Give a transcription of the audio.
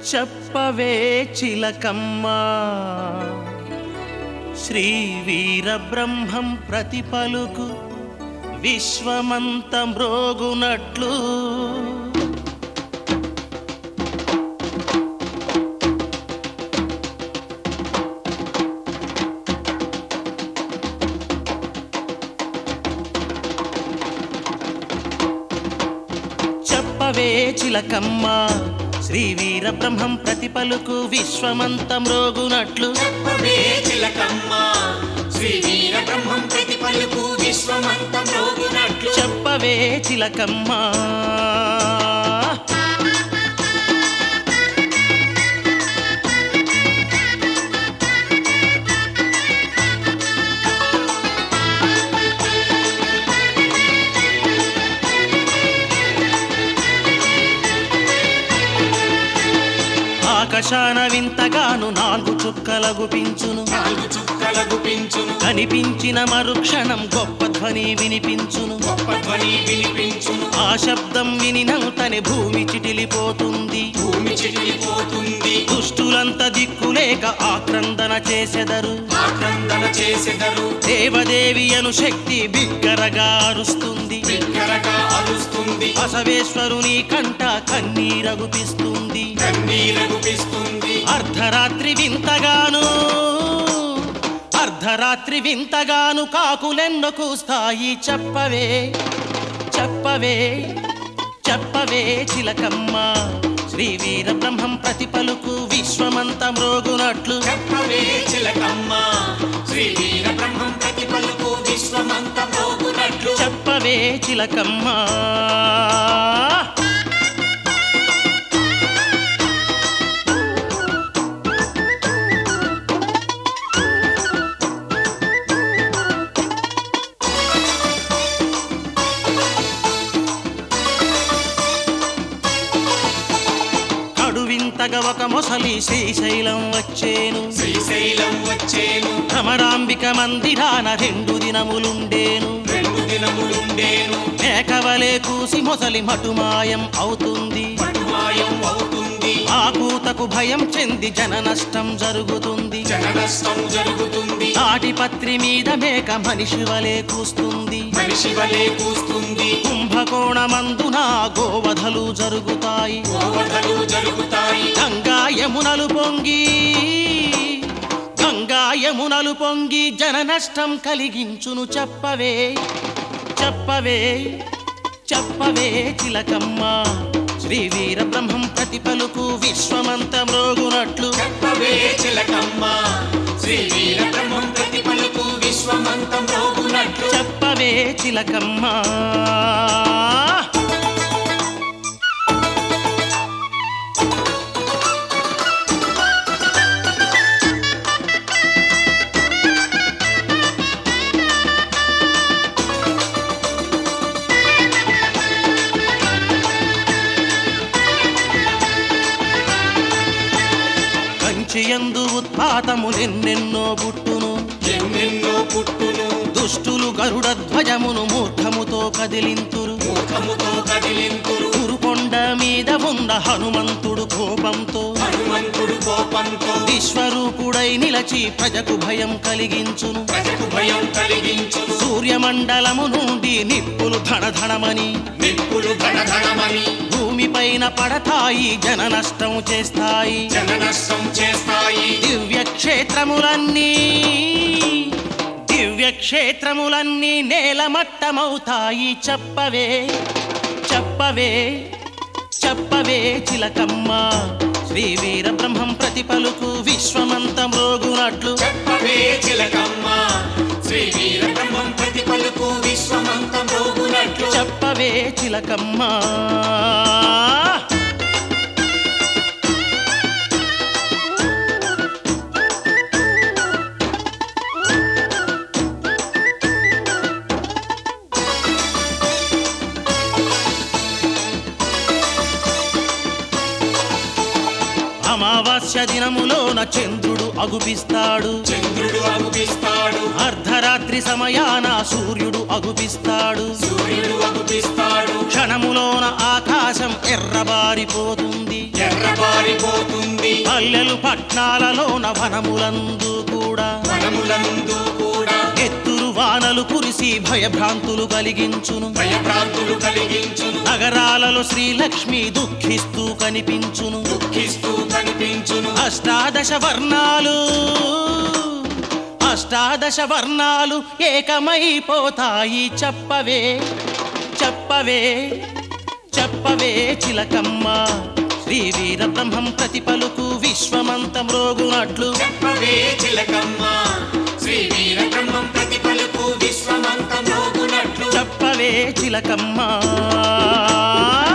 చెప్పవే చిలకమ్మ శ్రీ వీర బ్రహ్మం ప్రతి పలుకు విశ్వమంత మ్రోగునట్లు చెప్పవే చిలకమ్మ శ్రీ వీర బ్రహ్మం ప్రతి పలుకు విశ్వమంత మ్రోగునట్లు చెప్పవే చిలకమ్మ శ్రీ వీర బ్రహ్మం ప్రతి పలుకు విశ్వమంతం రోగునట్లు చెప్పవే చిలకమ్మ ఆకాశాన వింతగాను నాలుగు చుక్కలగుపించును నాలుగు చుక్కల గుపించును కనిపించిన మరుక్షణం గొప్ప ధ్వని వినిపించును గొప్ప ధ్వని వినిపించును ఆ శబ్దం వినినంతనే భూమి చిటిలిపోతుంది భూమి చిటిలిపోతుంది దుష్టులంత దిక్కులేక ఆక్రందన చేసెదరు ఆక్రందన చేసెదరు దేవదేవి అను శక్తి బిగ్గరగా అరుస్తుంది బిగ్గరగా అరుస్తుంది బసవేశ్వరుని కంట కన్నీరగుపిస్తుంది కన్నీరగుపిస్తుంది అర్ధరాత్రి వింతగాను అర్ధరాత్రి వింతగాను కాకులెన్నో కూస్తాయి చెప్పవే చెప్పవే చెప్పవే చిలకమ్మ శ్రీ వీర బ్రహ్మం ప్రతి పలుకు విశ్వమంత మ్రోగునట్లు చెప్పవే చిలకమ్మ శ్రీ వీర బ్రహ్మం ప్రతి పలుకు విశ్వమంతం రోగునట్లు చెప్పవే చిలకమ్మ కడువింతగా ఒక మొసలి శ్రీశైలం వచ్చేను శ్రీశైలం వచ్చేను భ్రమరాంబిక మందిరాన రెండు దినములుండేను రెండు దినములుండేను మేకవలే కూసి మొసలి మటుమాయం అవుతుంది పటుమాయం అవుతుంది ఆ కూతకు భయం చెంది జన నష్టం జరుగుతుంది జన నష్టం జరుగుతుంది తాటిపత్రి మీద మేక మనిషి వలె కూస్తుంది మనిషి వలె కూస్తుంది కుంభకోణమందున గోవధలు జరుగుతాయి గోవధలు జరుగుతాయి గంగా యమునలు పొంగి గంగా యమునలు పొంగి జన నష్టం కలిగించును చెప్పవే చెప్పవే చెప్పవే చిలకమ్మ శ్రీ వీర బ్రహ్మం ప్రతి పలుకు విశ్వమంత మ్రోగునట్లు చెప్పవే చిలకమ్మ శ్రీ వీర బ్రహ్మం ప్రతి పలుకు విశ్వమంతం రోగునట్లు చెప్పవే చిలకమ్మ కంచియందు ఉత్పాతములెన్నెన్నో పుట్టును ఎన్నెన్నో పుట్టును దుష్టులు గరుడ ధ్వజమును మూర్ఖముతో కదిలింతురు ముఖముతో కదిలింతురు గురుకొండ మీద ఉన్న హనుమంతుడు కోపంతో హనుమంతుడు కోపంతో విశ్వరూపుడై నిలచి ప్రజకు భయం కలిగించును ప్రజకు భయం కలిగించును సూర్యమండలము నుండి నిప్పులు ధనధనమని నిప్పులు ధనధనమని భూమిపైన పడతాయి జన నష్టం చేస్తాయి జన నష్టం చేస్తాయి దివ్య క్షేత్రములన్నీ దివ్య క్షేత్రములన్నీ నేలమట్టమవుతాయి చెప్పవే చెప్పవే చెప్పవే చిలకమ్మ శ్రీ వీర బ్రహ్మం ప్రతి పలుకు విశ్వమంత మ్రోగునట్లు చెప్పవే చిలకమ్మ శ్రీ వీర బ్రహ్మం ప్రతి పలుకు విశ్వమంతం రోగునట్లు చెప్పవే చిలకమ్మ అమావాస్య దినములోన చంద్రుడు అగుపిస్తాడు చంద్రుడు అగుపిస్తాడు అర్ధరాత్రి సమయాన సూర్యుడు అగుపిస్తాడు సూర్యుడు అగుపిస్తాడు క్షణములోన ఆకాశం ఎర్రబారిపోతుంది ఎర్రబారిపోతుంది పల్లెలు పట్నాలలోన వనములందు కూడా వనములందు కూడా ఎత్తురు వానలు కురిసి భయభ్రాంతులు కలిగించును భయభ్రాంతులు కలిగించును నగరాలలో శ్రీలక్ష్మి దుఃఖిస్తూ కనిపించును దుఃఖిస్తూ కనిపించును అష్టాదశ వర్ణాలు అష్టాదశ వర్ణాలు ఏకమైపోతాయి చెప్పవే చెప్పవే చెప్పవే చిలకమ్మ శ్రీ వీర బ్రహ్మం ప్రతి పలుకు విశ్వమంతం రోగునట్లు చెప్పవే చిలకమ్మ శ్రీ వీర బ్రహ్మం ప్రతి పలుకు విశ్వమంతం రోగునట్లు చెప్పవే చిలకమ్మ